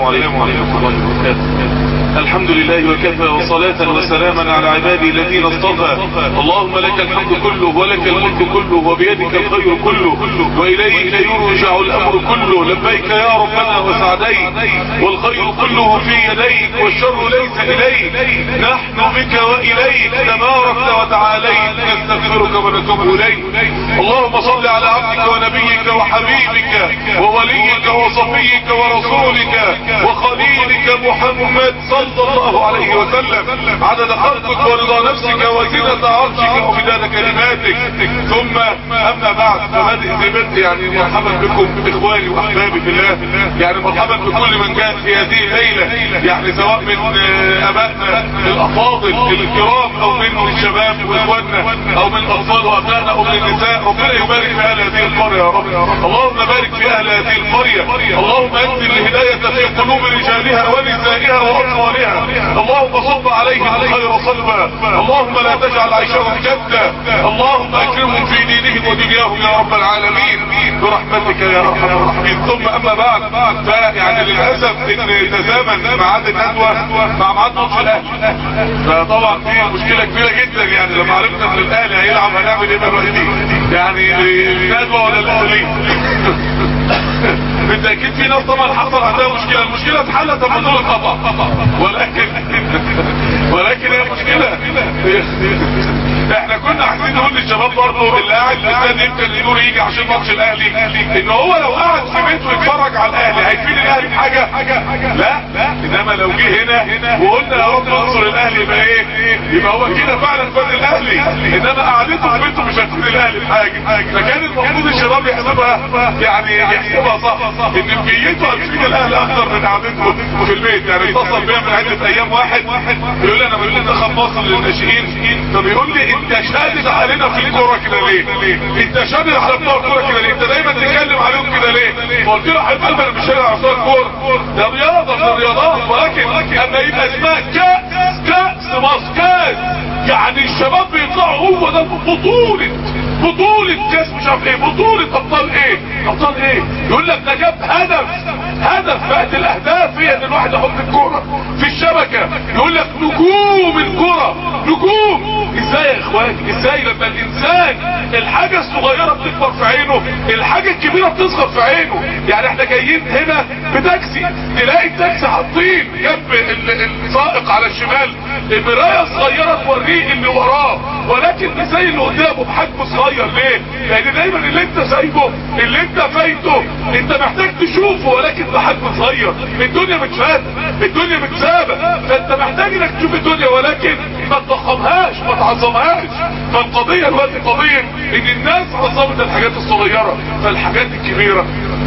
عليكم ورحمة الله وبركاته الحمد لله وكفى وصلاة وسلاما على عبادي الذين اصطفى اللهم لك الحمد كله ولك الملك كله وبيدك الخير كله وإليك يرجع الأمر كله لبيك يا ربنا وسعديك والخير كله في يديك والشر ليس إليك نحن بك وإليك تباركت وتعاليت نستغفرك ونتوب إليك اللهم صل على عبدك ونبيك وحبيبك ووليك وصفيك ورسولك وخليلك محمد صلى الله عليه وسلم عدد خلقك ورضا نفسك وزنة عرشك ومداد كلماتك ثم اما بعد فبدئ زبدت يعني مرحبا بكم اخواني واحبابي في الله يعني مرحبا بكل من جاء في هذه الليلة يعني سواء من ابائنا الافاضل الكرام او من الشباب واخواننا او من الاطفال وابنائنا او من النساء ربنا يبارك في اهل هذه القرية يا رب اللهم بارك في اهل هذه القرية اللهم انزل الهداية في قلوب رجالها ونسائها واطفالها اللهم صب عليهم الخير صلبا اللهم لا تجعل عيشهم جدا اللهم اكرمهم في دينهم ودنياهم يا رب العالمين برحمتك يا ارحم الراحمين ثم اما بعد فيعني للاسف ان تزامن ميعاد الندوه مع ميعاد ماتش الاهلي فطبعا في مشكله كبيره جدا يعني لما عرفنا ان الاهلي هيلعب هنعمل ايه دلوقتي يعني الندوه ولا الاهلي بالتأكيد في ناس طبعا حصل عندها مشكلة المشكلة اتحلت لما دول اتقطع ولكن ولكن هي مشكلة احنا كنا عايزين نقول للشباب برضه اللي قاعد مستني يمكن النور يجي عشان ماتش الاهلي ان هو لو قعد في بيته يتفرج على الاهلي هيفيد الاهلي بحاجه لا انما لو جه هنا وقلنا يا رب انصر الاهلي يبقى ايه يبقى هو كده فعلا فاد الاهلي انما قعدته في بيته مش هتفيد الاهلي بحاجه فكان المفروض الشباب يحسبها يعني يحسبها صح ان مجيته هتفيد الاهلي اكتر من قعدته في البيت يعني اتصل بيا من عده ايام واحد بيقول لي انا من منتخب مصر للناشئين فبيقول لي انت شادد علينا في الكوره كده ليه انت شادد على بتوع الكوره كده ليه انت دايما تتكلم عليهم كده ليه فقلت له حبيب قلبي انا مش شادد على بتوع الكوره ده رياضه من الرياضات ولكن اما يبقى اسمها كاس كاس مصر كاس يعني الشباب بيطلعوا هو ده بطوله بطولة كاس مش عارف ايه بطولة ابطال ايه ابطال ايه يقول لك ده جاب هدف هدف بقت الاهداف هي ان الواحد يحط الكورة في الشبكة يقول لك نجوم الكرة نجوم ازاي يا اخواني ازاي لما الانسان الحاجة الصغيرة بتكبر في عينه الحاجة الكبيرة بتصغر في عينه يعني احنا جايين هنا بتاكسي تلاقي التاكسي حاطين جنب السائق على الشمال مراية صغيرة توريه اللي وراه ولكن ازاي اللي قدامه بحجم صغير ليه لان دايما اللي انت سايبه اللي انت فايته انت محتاج تشوفه ولكن بحجم صغير الدنيا متفاتة الدنيا متسابة فانت محتاج انك تشوف الدنيا ولكن ما تضخمهاش ما تعظمهاش فالقضية الوقت قضية ان الناس عظمت الحاجات الصغيرة فالحاجات الكبيرة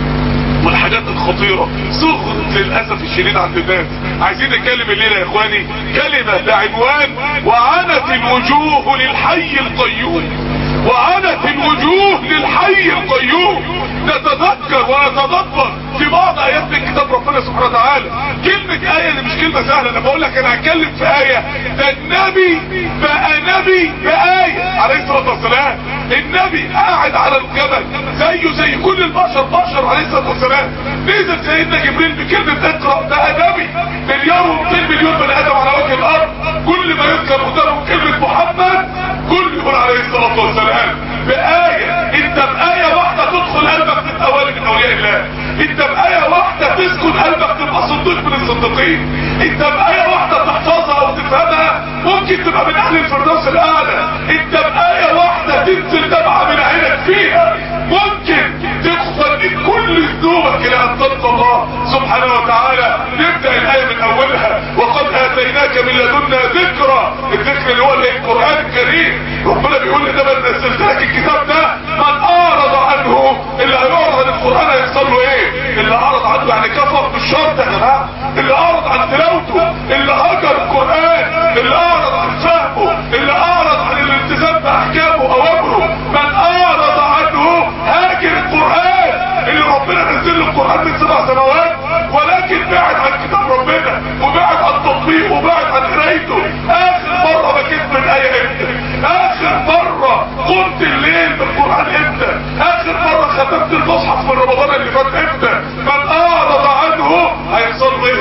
والحاجات الخطيرة صغرت للأسف الشديد عند الناس عايزين نتكلم الليلة يا اخواني كلمة بعنوان وعنت الوجوه للحي القيوم وعنت الوجوه للحي القيوم نتذكر ونتدبر في بعض ايات من كتاب ربنا سبحانه وتعالى كلمة اية دي مش كلمة سهلة انا بقول لك انا هتكلم في اية ده النبي بقى نبي بآية عليه الصلاة والسلام النبي قاعد على الجبل زيه زي كل البشر بشر عليه الصلاة والسلام نزل سيدنا جبريل بكلمة اقرأ بقى نبي مليار و200 مليون بني ادم على وجه الارض كل ما يذكر قدامه كلمة محمد كل يقول عليه الصلاة والسلام بآية انت بآية واحدة تدخل قلبك تبقى ولي من اولياء الله انت بآية واحدة تسكن قلبك تبقى صديق من الصديقين انت بآية واحدة تحفظها او تفهمها ممكن تبقى من اهل الفردوس الاعلى انت بآية واحدة تنزل دمعة من عينك فيها ممكن تدخل من كل ذنوبك الى ان تلقى الله سبحانه وتعالى نبدأ الآية من اولها وقد اتيناك من لدنا ذكرى الذكر اللي هو القرآن الكريم ربنا بيقول لي ده من نزلت لك الكتاب ده من اعرض عنه اللي هيعرض عن القرآن هيحصل له ايه اللي اعرض عنه يعني كفر بالشرط يا جماعه اللي اعرض عن تلاوته اللي هجر القرآن اللي اعرض عن فهمه اللي اعرض عن الالتزام باحكامه اوامره من اعرض عنه هاجر القرآن اللي ربنا نزل له القرآن من سبع سنوات ولكن بعد عن كتاب ربنا وبعد عن تطبيقه وبعد عن قرايته اخر مرة بكيت من ايه امتى اخر مرة قمت الليل بالقرآن امتى اخر مرة ختمت المصحف من رمضان اللي فات امتى من اعرض عنه هيحصل له ايه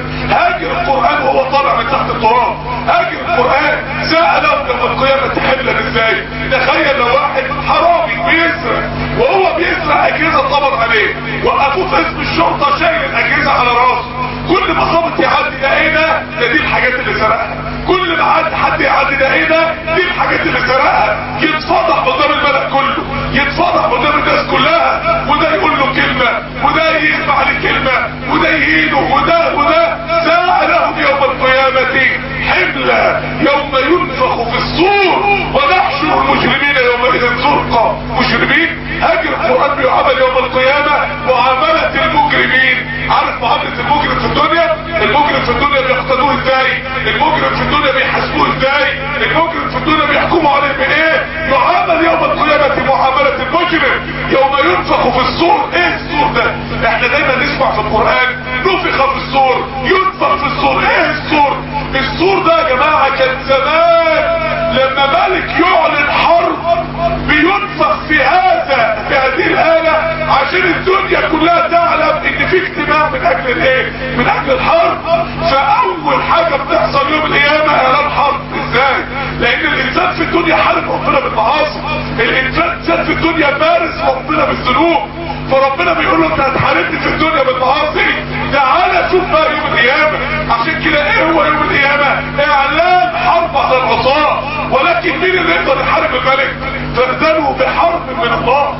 هاجر القرآن وهو طالع من تحت التراب هاجر القرآن سألهم يوم القيامة حملا ازاي تخيل لو واحد حرامي بيسرق وهو بيسرق اجهزة اتقبض عليه وقفوه في اسم الشرطة شايل الاجهزة على راسه كل ما ظابط يعدي ده ايه ده ده دي الحاجات اللي سرقها كل ما عدي حد يعدي ده ايه ده دي الحاجات اللي سرقها يتفضح قدام الملأ كله يتفضح قدام الناس كلها وده يقول له كلمة وده يسمع عليه كلمة وده يهينه وده وده سألهم يوم القيامة حملة يوم ينفخ في الصور ونحشر المجرمين يومئذ زرقا مجرمين هاجر القرآن بيعامل يوم القيامة معاملة المجرمين عارف معاملة المجرم في الدنيا المجرم في الدنيا بيقتدوه ازاي المجرم في الدنيا بيحاسبوه ازاي المجرم في الدنيا بيحكموا عليه بايه يعامل يوم القيامة معاملة المجرم يوم ينفخ في الصور ايه الصور ده احنا دايما نسمع في القرآن نفخ في الصور ينفخ في الصور ايه الصور الصور ده يا جماعة كان زمان لما ملك يعلن حرب بينفخ في هذا في هذه الآلة عشان الدنيا كلها تعلم ان في اجتماع من اجل الايه من اجل الحرب فاول حاجة بتحصل يوم القيامة اعلان حرب ازاي لان الانسان في الدنيا حارب ربنا بالمعاصي الانسان في الدنيا مارس ربنا بالذنوب فربنا بيقول له انت هتحاربني في الدنيا بالمعاصي تعالى شوف بقى يوم القيامة عشان كده ايه هو يوم القيامة اعلان حرب على العصاة ولكن مين اللي يقدر يحارب الملك فاذنوا بحرب من الله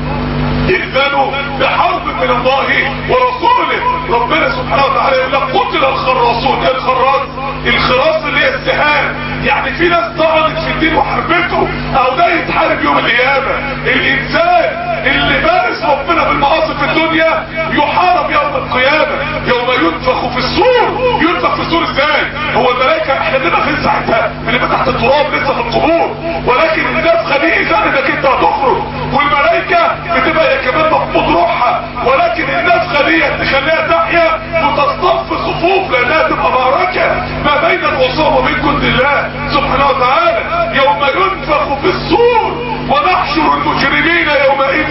ائذنوا بحرب من الله ورسوله ربنا سبحانه وتعالى يقول لك قتل الخراصون ايه الخراص الخراص اللي هي السهام يعني في ناس طعنت في الدين وحربته او ده يتحارب يوم القيامه الانسان اللي مارس ربنا بالمعاصي في الدنيا يحارب يوم القيامه يوم ينفخ في الصور ينفخ في الصور ازاي هو الملائكه احنا بنبقى فين ساعتها بنبقى تحت التراب لسه في القبور ولكن الناس دي اذا انك انت هتخرج والملائكه بتبقى هي كمان مقبوض روحها ولكن الناس خليه تخليها تحيا وتصطف صفوف لانها تبقى معركه ما بين العصاه وبين جند الله سبحانه وتعالى يوم ينفخ في الصور ونحشر المجرمين يومئذ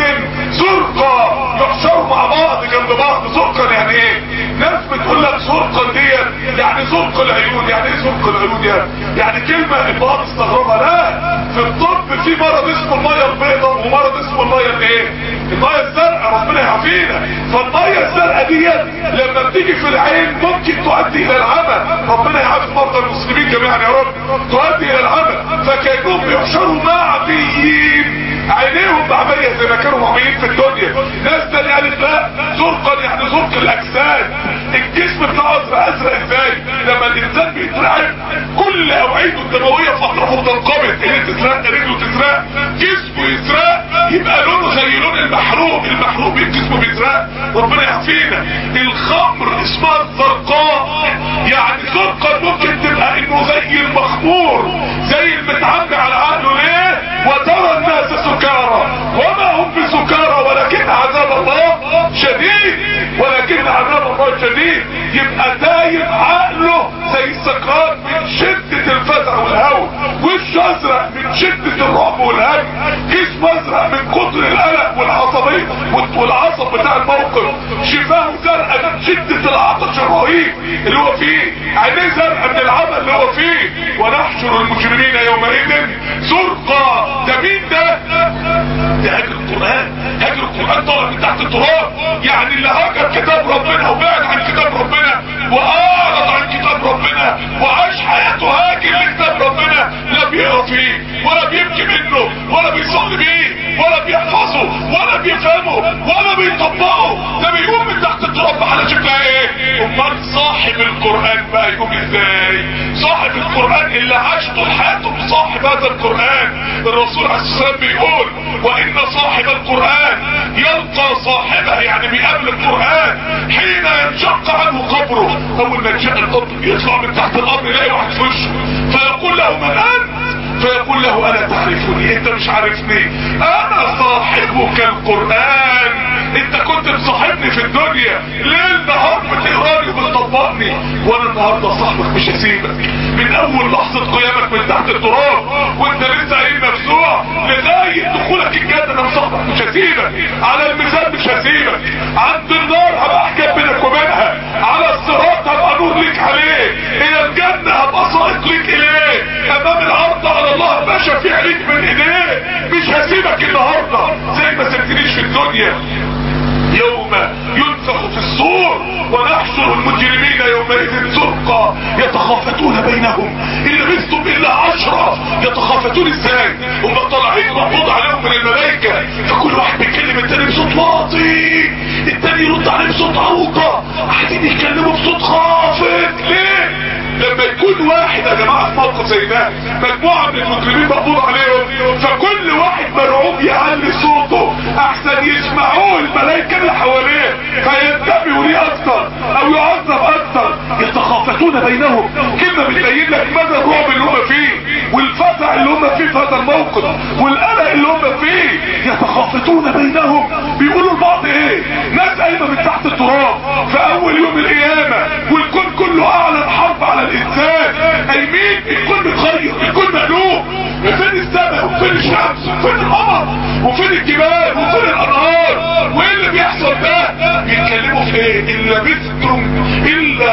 زرقا يحشروا مع بعض جنب بعض زرقا يعني ايه ناس بتقول لك زرقا ديت يعني زرق العيون يعني ايه زرق العيون يعني يعني كلمة البعض استغربها لا في الطب في مرض اسمه المية البيضاء ومرض اسمه المية الايه المية الزرقاء ربنا يعافينا فالمية الزرقاء ديت لما بتيجي في العين ممكن تؤدي الى العمى ربنا يعافي مرضى المسلمين جميعا يا رب تؤدي الى العمى فكانهم بيحشروا معبيين عينيهم معمية زي ما كانوا معميين في الدنيا ناس تاني قالت لا زرقا يعني زرق الاجساد الجسم بتاعه ازرق ازرق ازاي لما الانسان بيترعب كل اوعيته الدمويه في اطرافه بتنقبض ايديه تسرق رجله تسرق جسمه يسرق يبقى لونه زي لون المحروق المحروق جسمه بيسرق ربنا يعافينا الخمر اسمها الزرقاء يعني زرقا ممكن تبقى انه زي المخمور زي المتعمي على عقله ليه وترى الناس سكارى وما هم بسكارى ولكن عذاب الله شديد ولكن عذاب الله شديد يبقى دايم عقله زي السكران من شدة الفزع والهوى وشه ازرق من شدة الرعب والهجم جسمه ازرق من كتر القلق والعصبية والعصب بتاع الموقف شفاه زرقاء من شدة العطش الرهيب اللي هو فيه عينيه زرقاء من العمل اللي هو فيه ونحشر المجرمين يومئذ زرقا ده مين ده ده هاجر القرآن هاجر القرآن طلع من تحت التراب يعني اللي هاجر كتاب ربنا وبعد عن كتاب ربنا واعرض عن كتاب ربنا وعاش حياته هاجر لكتاب ربنا لا بيقرا فيه ولا بيبكي منه ولا بيصلي بيه ولا بيحفظه ولا بيفهمه ولا بيطبقه ده بيقوم من تحت التراب على شكلها ايه امال صاحب القرآن بقى يقوم ازاي صاحب القرآن اللي عاش طول حياته بصاحب هذا القرآن الرسول عليه الصلاة والسلام بيقول وان صاحب القرآن يلقى صاحبه يعني بيقابل القرآن حين ينشق عنه قبره اول ما ينشق القبر يطلع من تحت القبر يلاقي واحد في وشه فيقول له من انت فيقول له الا تعرفني انت مش عارفني انا صاحبك القرآن انت كنت مصاحبني في الدنيا ليل نهار بتقراني وبتطبقني وانا النهارده صاحبك مش هسيبك من اول لحظة قيامك من تحت التراب وانت لسه عين مفزوع لغاية دخولك الجنة انا صاحبك مش هسيبك على الميزان مش هسيبك عند النار هبقى احكام بينك وبينها على الصراط هبقى نور ليك عليه الى الجنة هبقى سائق ليك اليه امام العرض على الله هبقى شفيع ليك من ايديه مش هسيبك النهاردة زي ما سبتنيش في الدنيا يوم ينفخ في الصور ونحشر المجرمين يومئذ زرقا يتخافتون بينهم ان لبثتم الا عشرة يتخافتون ازاي هم طالعين مقبوض عليهم من الملائكة فكل واحد بيتكلم التاني بصوت واطي التاني يرد عليه بصوت عروقة قاعدين يتكلموا بصوت خافت ليه لما يكون واحد يا جماعة في موقف زي ده مجموعة من المجرمين مقبوض عليهم فكل واحد مرعوب يعلي صوته احسن يسمعوه الملائكة اللي حواليه فينتبهوا ليه اكتر او يعذب اكتر يتخافتون بينهم كلمة بتبين لك مدى الرعب اللي هم فيه والفزع اللي هم فيه في هذا الموقف والقلق اللي هم فيه يتخافتون بينهم بيقولوا لبعض ايه ناس قايمة من تحت التراب في اول يوم القيامة والكون كله اعلن حرب على الانسان قايمين الكون متغير الكون مقلوب فين السماء وفين الشمس وفين القمر وفين الجبال وفين الانهار وايه اللي بيحصل ده بيتكلموا في ايه ان لبثتم الا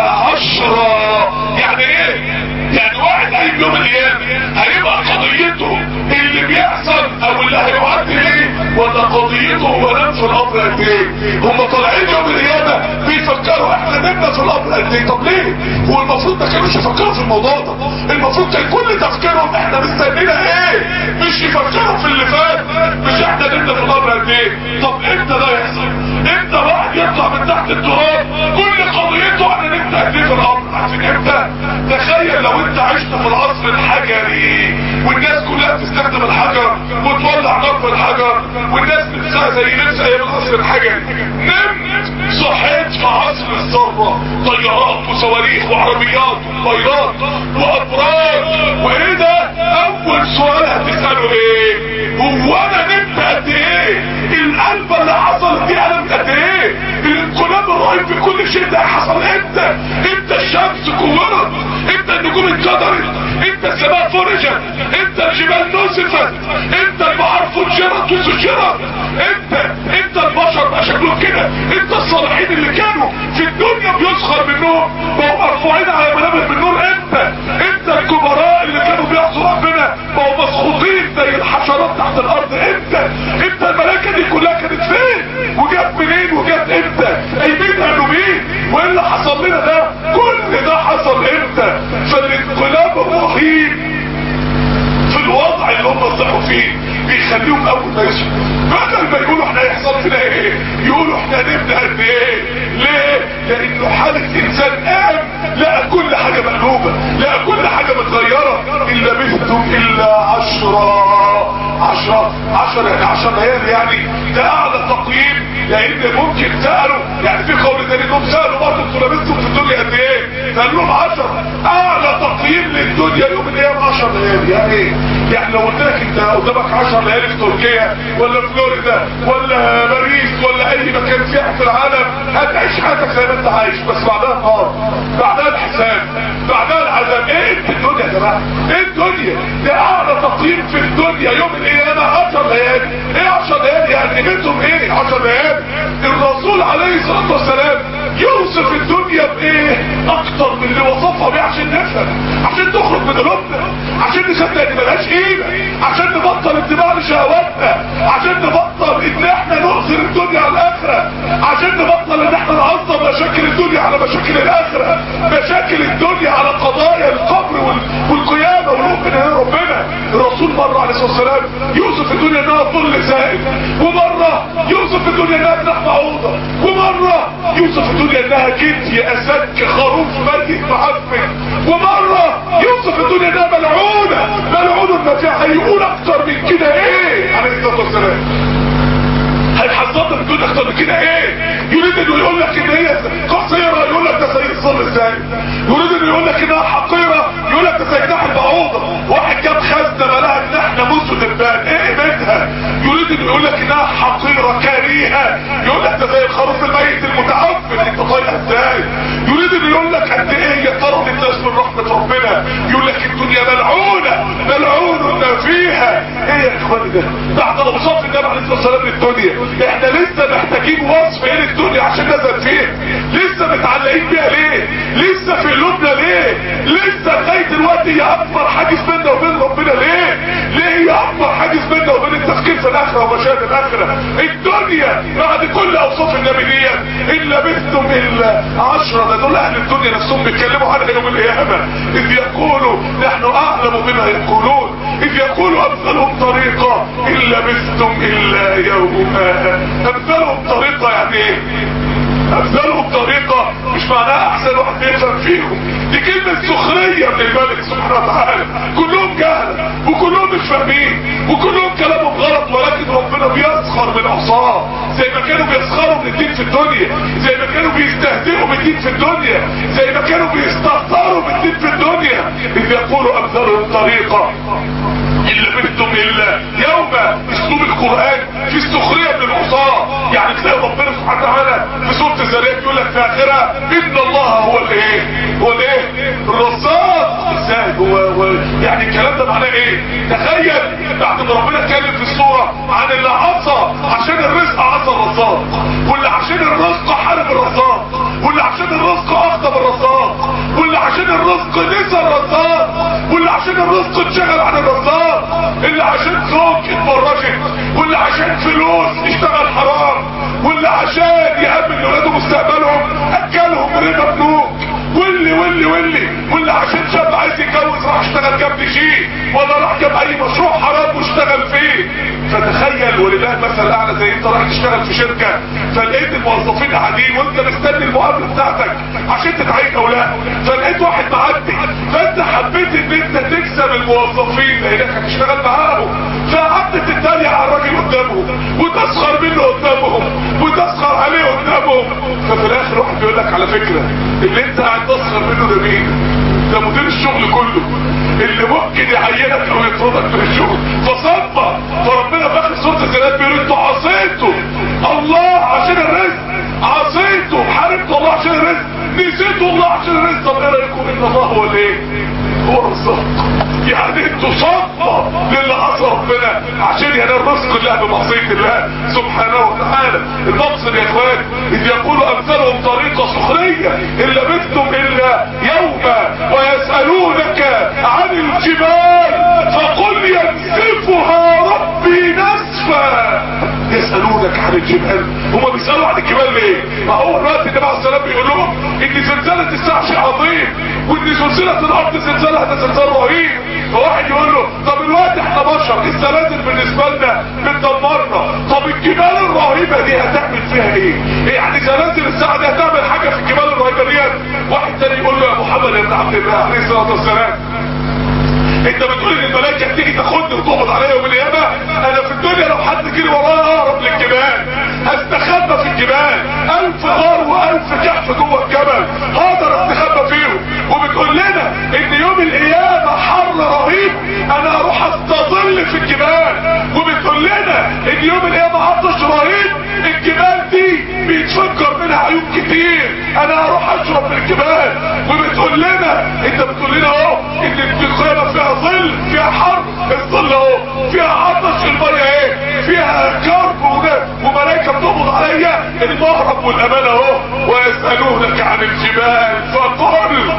عشرة يعني ايه يعني واحد قايم يوم القيامة هيبقى قضيته اللي بيحصل او اللي هيعدي ايه ولا قضيته هو نام في الامر قد ايه هم طالعين يوم القيامة بيفكروا احنا نمنا في الامر قد ايه طب ليه هو المفروض ما كانوش يفكروا في الموضوع ده المفروض كان كل تفكيرهم احنا مستنينا ايه مش يفكروا في اللي فات مش احنا نمنا في الامر قد ايه طب امتى ده يحصل امتى واحد يطلع من تحت التراب كل قضيته احنا نمنا قد ايه في الامر عارفين امتى تخيل لو انت عشت في العصر الحجري والناس كلها بتستخدم الحجر وتولع نار في الحجر والناس بتسعى زي لبس ايام العصر الحجري نمت صحيت في عصر الذره طيارات وصواريخ وعربيات وطيارات وابراج وايه ده اول سؤال هتساله ايه هو انا نمت قد ايه القلب اللي حصل دي انا قد ايه الانقلاب الرهيب في كل شيء ده حصل امتى امتى الشمس كورت امتى النجوم انكدرت امتى السماء فرجت امتى الجبال نسفت امتى البحر فجرت وسجرت امتى امتى البشر بقى شكلهم كده امتى الصالحين اللي كانوا في الدنيا بيسخر منهم بقوا مرفوعين على منابر من نور امتى امتى الكبراء اللي كانوا بيعصوا ربنا بقوا مسخوطين زي الحشرات تحت الارض امتى امتى الملائكه دي كلها كانت فين وجت منين وجت امتى قايمين قالوا مين وايه اللي حصل لنا ده كل ده حصل امتى فالانقلاب الرهيب في الوضع اللي هم صحوا فيه بيخليهم اول ما يصحوا بدل ما يقولوا احنا هيحصل فينا ايه يقولوا احنا نبدا قد ايه ليه لانه حاله انسان قام لقى كل حاجه مقلوبه لقى كل حاجه متغيره ان لبثتم الا عشرة عشرة عشرة يعني عشر ليالي يعني ده اعلى تقييم لان ممكن سالوا يعني في قول تاني انهم سالوا برضه انتوا لبثتم في الدنيا قد ايه فقال لهم 10 اعلى تقييم للدنيا يوم الايام 10 ليالي يعني ايه يعني لو قلت لك انت قدامك 10 ليالي في تركيا ولا فلوريدا ولا باريس ولا اي مكان سياحي في العالم هتعيش حياتك زي ما انت عايش بس بعدها النار بعدها الحساب بعدها العذاب ايه الدنيا يا جماعه ايه الدنيا ده اعلى تقييم في الدنيا يوم القيامه 10 ليالي ايه 10 ليالي يعني قيمتهم ايه 10 ليالي الرسول عليه الصلاه والسلام يوصف الدنيا بايه اكتر من اللي وصفها بيه عشان نفهم عشان تخرج من قلوبنا عشان نصدق ان ملهاش قيمه عشان نبطل اتباع لشهواتنا عشان نبطل ان احنا نؤثر الدنيا على الاخره عشان نبطل ان احنا نعظم مشاكل الدنيا على مشاكل الاخره مشاكل الدنيا على قضايا القبر وال- والقيامه والوقوف بين يدي ربنا الرسول مره عليه الصلاه والسلام يوصف الدنيا انها ظل زائد ومره يوصف الدنيا انها سلاح بعوضه ومره يوصف الدنيا انها كتي اسك خروف ميت معفن ومره يوصف الدنيا انها ملعونه ملعون ما فيها هيقول اكتر من كده ايه عليه الصلاه والسلام هيحذرنا من الدنيا اكتر من كده ايه يريد انه يقول لك ان هي قصيره يقول لك ده سيد الظل ازاي يريد انه يقول لك انها حقيره يقول يقول لك ده زي جناح البعوضه واحد جاب خزنه ملاها جناح ناموس ودبان ايه قيمتها يريد انه يقول لك انها حقيره كريهه يقول لك ده زي الخروف الميت المتعفن انت طايقها ازاي يريد انه يقول لك قد ايه يا ترى الناس من رحمه ربنا يقول لك الدنيا ملعونه ملعون ما فيها ايه يا اخواني ده بعد اوصاف النبي عليه الصلاه والسلام للدنيا احنا لسه محتاجين وصف ايه للدنيا عشان نزل فيها لسه متعلقين بيها ليه لسه في قلوبنا ليه لسه لغايه دلوقتي هي اكبر حاجز بيننا وبين ربنا ليه ليه هي اكبر حاجز بيننا وبين التفكير في الاخره ومشاهد الاخره الدنيا بعد كل اوصاف النبي دي ان لبثتم الا عشرة ده دول اهل الدنيا نفسهم بيتكلموا عنها يوم القيامه اذ يقولوا نحن اعلم بما يقولون اذ يقول امثلهم طريقة ان لبثتم الا يوما امثلهم طريقة يعني ايه امثلهم طريقة مش معناها احسن واحد بيفهم فيهم دي كلمة سخرية من الملك سبحانه وتعالى كلهم جهلة وكلهم مش فاهمين وكلهم كلامهم غلط ولكن ربنا بيسخر من عصاه زي ما كانوا بيسخروا من الدين في الدنيا زي ما كانوا بيستهزئوا بالدين في الدنيا زي ما كانوا بيستهتروا بالدين في الدنيا اذ يقولوا امثالهم طريقة إن لبثتم إلا يوما اسلوب القرآن في السخرية من العصاة يعني تلاقي ربنا سبحانه وتعالى في سورة الزريات يقول لك في آخرها إن الله هو الإيه هو الإيه الرزاق ازاي هو, هو يعني الكلام ده معناه إيه تخيل بعد ما ربنا اتكلم في السورة عن اللي عصى عشان الرزق عصى الرزاق واللي عشان الرزق حارب الرزاق واللي عشان الرزق أخطب الرزاق واللي عشان الرزق نسى الرزاق واللي عشان الرزق اتشغل عن الرزاق اللي عشان زوج اتبرجت واللي عشان فلوس اشتغل حرام واللي عشان يأمن لولاده مستقبلهم اكلهم ربا بنوك واللي واللي واللي واللي عشان شاب عايز يتجوز راح اشتغل جنب شيء ولا راح جاب اي مشروع حرام واشتغل فيه فتخيل ولله المثل الاعلى زي انت رايح تشتغل في شركه فلقيت الموظفين قاعدين وانت مستني المقابله بتاعتك عشان تتعين او لا فلقيت واحد معدي فانت حبيت ان انت تكسب الموظفين لانك هتشتغل معاهم فقعدت تتريق على الراجل قدامهم وتسخر منه قدامهم وتسخر عليه قدامهم ففي الاخر واحد بيقول لك على فكره اللي انت قاعد تسخر منه ده مين؟ ده مدير الشغل كله اللي ممكن يعينك او يطردك من الشغل فصدق فربنا في اخر سوره الزلات بيقول انتوا عصيتوا الله عشان الرزق عصيتوا حاربتوا الله عشان الرزق نسيتوا الله عشان الرزق طب ايه رايكم ان الله هو الايه؟ هو الرزاق يعني انتوا صدقة للي عصى ربنا عشان ينال رزق الله بمعصية الله سبحانه وتعالى المقصد يا اخوان اذ يقولوا امثالهم طريقة سخرية ان لبثتم الا يوما ويسألونك عن الجبال فقل ينسفها ربي نسفا يسألونك عن الجبال هما بيسألوا عن الجبال ليه ما هو الوقت النبي عليه السلام بيقول لهم ان زلزلة الساعة شيء عظيم وان سلسلة الارض زلزالها ده زلزال رهيب فواحد يقول له طب الوقت احنا بشر الزلازل بالنسبة لنا بتدمرنا طب الجبال الرهيبة دي هتعمل فيها ايه يعني زلازل الساعة دي هتعمل حاجة في الجبال الرهيبة دي واحد تاني يقول له يا محمد يا ابن عبد الله عليه الصلاة والسلام انت بتقول ان الملائكه هتيجي تاخدني وتقبض عليا يوم القيامه انا في الدنيا لو حد جري ورايا اهرب للجبال هستخبى في الجبال الف غار والف كهف جوه الجبل هقدر استخبى فيهم وبتقول لنا ان يوم القيامه حر رهيب انا اروح استظل في الجبال وبتقول لنا ان يوم القيامه عطش رهيب الجبال دي بيتفجر منها عيون كتير انا اروح اشرب من الجبال وبتقول لنا انت بتقول لنا اهو ان القيامه فيها ظل فيها حر الظل اهو فيها عطش الميه ايه فيها كرب وملائكه بتقبض عليا المهرب والامان اهو ويسالونك عن الجبال فقل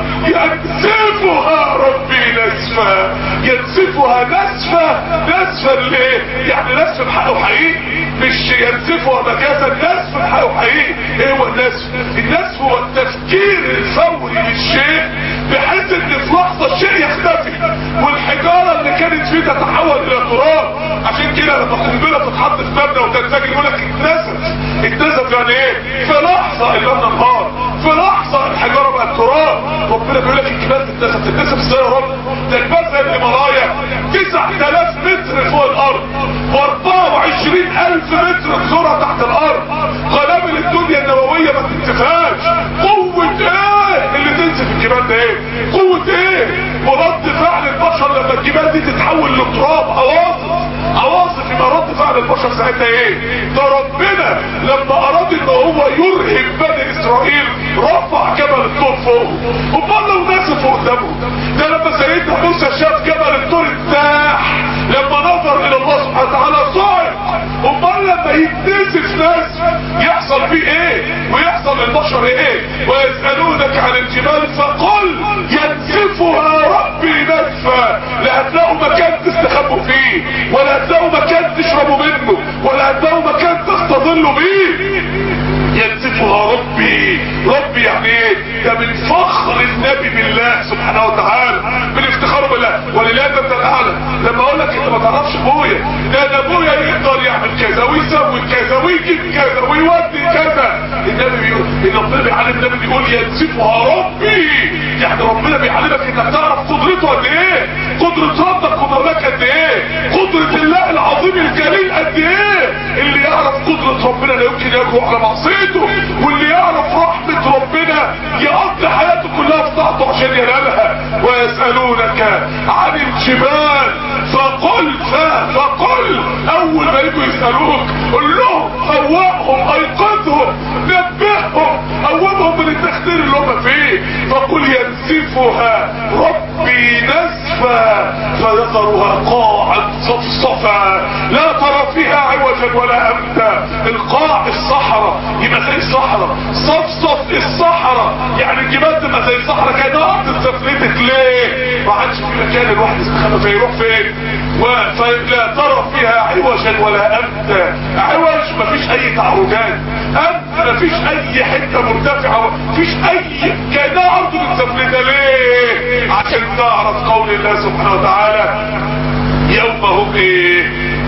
ينسفها ربي نسفا ينسفها نسفا نسفا ليه يعني نسف بحقه حقيقي مش ينسفها مجازا نسف بحقه حقيقي ايه هو النسف النسف هو التفكير الفوري للشيء بحيث ان في لحظه الشيء يختفي والحجاره اللي كانت فيه تتحول الى تراب عشان كده لما قنبله تتحط في مبنى وتنفجر يقول لك اتنسف اتنسف يعني ايه في لحظه المبنى انهار في لحظه الحجاره بقت تراب ربنا بيقول لك الجبال تتنسف تتنسف ازاي يا رب ده الجبال زي الهيمالايا 9000 متر فوق الارض و24000 متر بذرة تحت الارض قنابل الدنيا النوويه ما تنسفهاش قوه ايه اللي تنسف الجبال الجبال ده ايه قوة ايه ورد فعل البشر لما الجبال دي تتحول لتراب عواصف عواصف يبقى رد فعل البشر ساعتها ايه ده ربنا لما اراد ان هو يرهب بني اسرائيل رفع جبل الطور فوق امال لو نسفوا قدامه ده لما سيدنا موسى شاف جبل الطور ارتاح لما نظر الى الله سبحانه وتعالى صعد امال لما يتنسف ناس يحصل فيه ايه ويحصل للبشر ايه ويسألونك عن الجبال فقل ينسفها ربي نسفا لا هتلاقوا مكان تستخبوا فيه ولا هتلاقوا مكان تشربوا منه ولا هتلاقوا مكان تستظلوا بيه ينسفها ربي ربي يعني ايه ده من فخر النبي بالله سبحانه وتعالى من افتخاره بالله ولله انت الاعلى لما اقول لك انت ما تعرفش ابويا ده ده ابويا يقدر يعمل كذا ويسوي كذا ويجيب كذا ويودي كذا النبي بيقول ان ربنا بيعلم النبي بيقول ينسفها ربي يعني ربنا بيعلمك انك تعرف قدرته قد ايه قدرة ربك ومولاك قد ايه قدرة الله العظيم الجليل قد ايه اللي يعرف قدرة ربنا لا يمكن يجرؤ على معصيته واللي يعرف رحمة ربنا يقضي حياته كلها في طاعته عشان ينالها ويسألونك عن الجبال فقل فقل اول ما يجوا يسألوك قل لهم فوقهم ايقظهم نبههم قومهم من التخدير اللي هم فيه فقل ينسفها ربي نسفا فيذرها قاعا صفصفا لا ترى فيها عوجا ولا امتا القاع الصحراء يبقى زي الصحراء صفصف الصحراء يعني الجبال تبقى زي الصحراء كانها ارض سفلتك ليه ما عادش في مكان الواحد يستخبى فيه يروح فين ولا ترى فيها عوجا ولا امتا عوج مفيش اي تعرجات امت مفيش اي حته مرتفعه مفيش اي كانها ارض متسفلته ليه عشان تعرف قول الله سبحانه وتعالى يوم هم ايه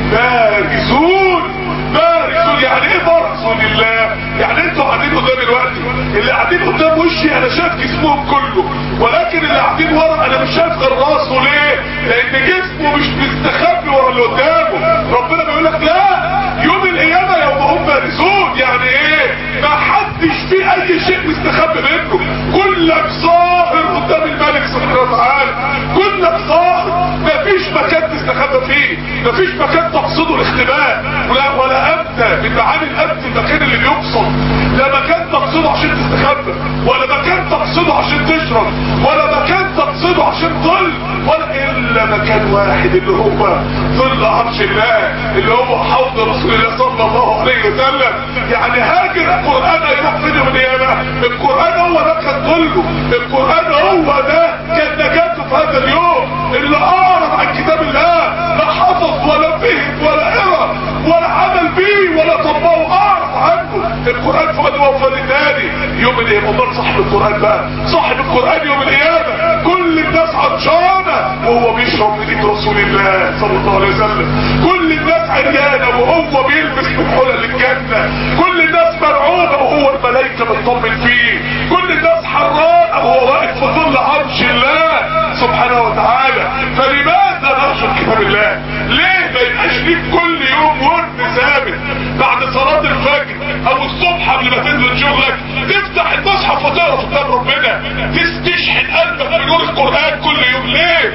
بارزون بارزون يعني ايه بارزون الله يعني انتوا قاعدين قدام الوقت اللي قاعدين قدام وشي انا شايف جسمهم كله ولكن اللي قاعدين ورا انا مش شايف غير راسه ليه لان جسمه مش مستخبي ورا اللي قدامه ربنا بيقول لك لا يوم القيامه يوم هم بارزون يعني ايه ما حدش في اي شيء مستخبي منه كلك ظاهر قدام الملك سبحانه وتعالى كلك ظاهر مفيش مكان تستخبى فيه مفيش مكان تقصده الاختباء ولا ولا امتى من معاني الامن المكان اللي بيقصد لا مكان تقصده عشان تستخبى ولا مكان تقصده عشان تشرب ولا مكان تقصده عشان ظل ولا الا مكان واحد اللي هو ظل عرش الله اللي هو حوض رسول الله صلى الله عليه وسلم يعني هاجر القران يروح فين يوم القيامه القران هو ده كان ظله القران هو ده كان نجاته في هذا اليوم اللي اعرض عن كتاب الله لا حفظ ولا فهم ولا قرا ولا عمل بيه ولا طبقه اعرض عنه القران فؤاد وفؤاد تاني يوم القيامه امال صاحب القران بقى صاحب القران يوم القيامه كل الناس عطشانه وهو بيشرب من ايد رسول الله صلى الله عليه وسلم كل الناس عريانه وهو بيلبس من حلل الجنه كل الناس مرعوبه وهو الملائكه بتطمن فيه كل الناس حرانه وهو واقف في ظل عرش الله سبحانه وتعالى فلماذا نرجو كتاب الله ليه ما يبقاش ليك كل يوم ورد ثابت بعد صلاة الفجر او الصبح قبل ما تنزل شغلك تفتح المصحف وتقرا في كتاب ربنا تستشحن قلبك بنور القرآن كل يوم ليه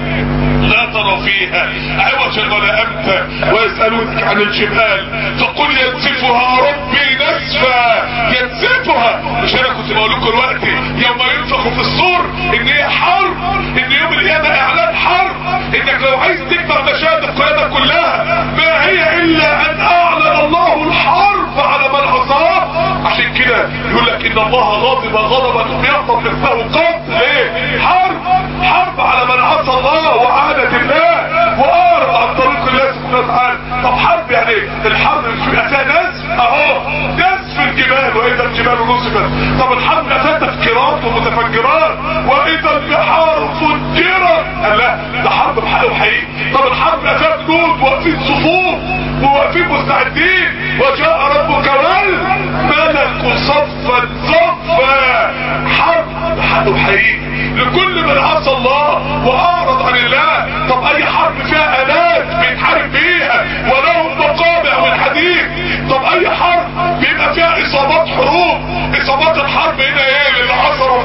لا ترى فيها عوجا ولا امتا ويسألونك عن الجبال فقل ينسفها ربي نسفا ينسفها مش انا كنت بقول لكم دلوقتي يوم ينفخ في الصور ان هي حرب ان يوم القيامه اعلان حرب انك لو عايز تكبر مشاهد القيامه كلها ما هي الا ان اعلن الله الحرب على من عصاه عشان كده يقول لك ان الله غاضب غضبا لم يغضب مثله قط ليه حرب حرب على من عصى الله وعانت الله واعرض عن طريق الله سبحانه وتعالى طب حرب يعني ايه الحرب مش بيبقى فيها ناس اهو ناس في الجبال واذا الجبال نصفت طب الحرب بيبقى فيها تفكيرات ومتفجرات واذا البحار فجرت قال لا ده حرب بحق وحقيقي طب الحرب بيبقى فيها جنود واقفين صفوف وواقفين مستعدين وجاء ربك والملك صفا صفا حرب بحق وحقيقي لكل من عصى الله واعرض عن الله طب اي حرب فيها الات بيتحارب بيها ولهم مقامع من حديد طب اي حرب بيبقى فيها اصابات حروب اصابات الحرب هنا ايه اللي عصى ربنا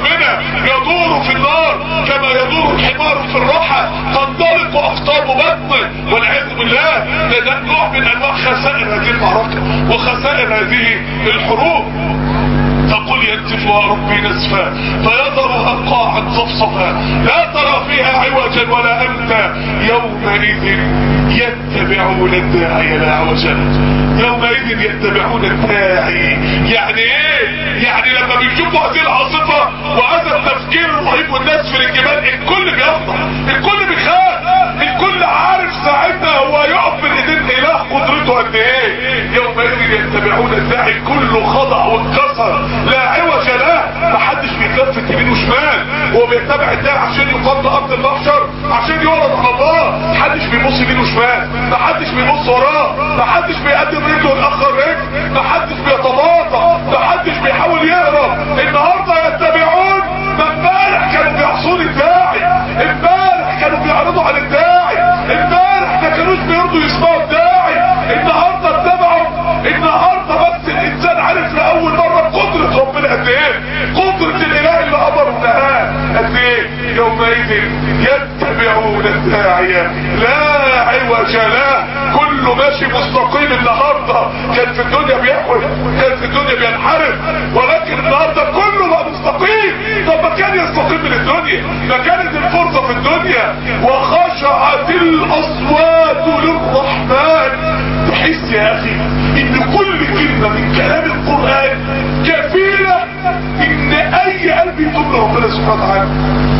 ربنا يدور في النار كما يدور الحمار في الرحى تنطلق اقطاب بطنه والعياذ بالله ده, ده نوع من انواع خسائر هذه المعركه وخسائر هذه الحروب تقول ينتف ربي نسفا فيذرها قاعا صفصفا لا ترى فيها عوجا ولا امتا يومئذ يتبعون الداعي لا عوج يومئذ يتبعون الداعي يعني ايه يعني لما بيشوفوا هذه العاصفه وهذا التفكير الرهيب والناس في الجبال الكل بيخضع الكل بيخاف الكل عارف ساعتها هو يقف من ايدين اله قدرته قد ايه يومئذ يتبعون الداعي كله خضع واتكسر لا عوج له محدش بيتلفت يمين وشمال هو بيتبع الداعي عشان يقام لارض المحشر عشان يعرض على الله محدش بيبص يمين وشمال محدش بيبص وراه محدش بيقدم رجله ويأخر رجل محدش بيتباطأ محدش بيحاول يهرب النهارده يتبعون ما امبارح كانوا بيعصون الداعي امبارح كانوا بيعرضوا على الداعي امبارح ما كانوش بيرضوا يسمعوا الداعي النهارده اتبعوا النهارده بس الانسان عارف لاول مره قدره ربنا قد ايه قدره الاله اللي امر ونهاه قد ايه يومئذ يتبعون الداعي لا عوج له كله ماشي مستقيم النهارده كان في الدنيا بيحول كان في الدنيا بينحرف ولكن النهارده كله بقى مستقيم طب ما كان يستقيم من الدنيا ما كانت الفرصه في الدنيا وخشعت الاصوات للرحمن تحس يا اخي ان كل كلمه من كلام القران كفيله ان اي قلب يتوب لربنا سبحانه وتعالى